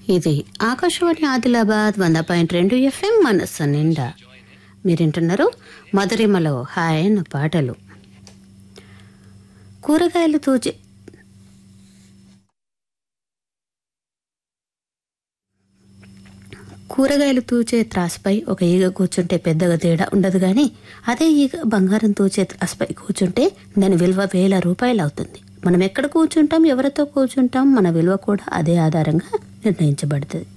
ఇది ఆకాశవాణి ఆదిలాబాద్ వంద పాయింట్ రెండు ఎఫ్ఎం మనస్సు నిండా మీరింటున్నారు మధురిమలో హాయన పాటలు కూరగాయలు తూచే కూరగాయలు తూచే త్రాసుపై ఒక ఈగ కూర్చుంటే పెద్దగా తేడా ఉండదు కానీ అదే ఈగ బంగారం తూచే త్రాసుపై కూర్చుంటే దాని విలువ వేల రూపాయలు అవుతుంది మనం ఎక్కడ కూర్చుంటాం ఎవరితో కూర్చుంటాం మన విలువ కూడా అదే ఆధారంగా నిర్ణయించబడుతుంది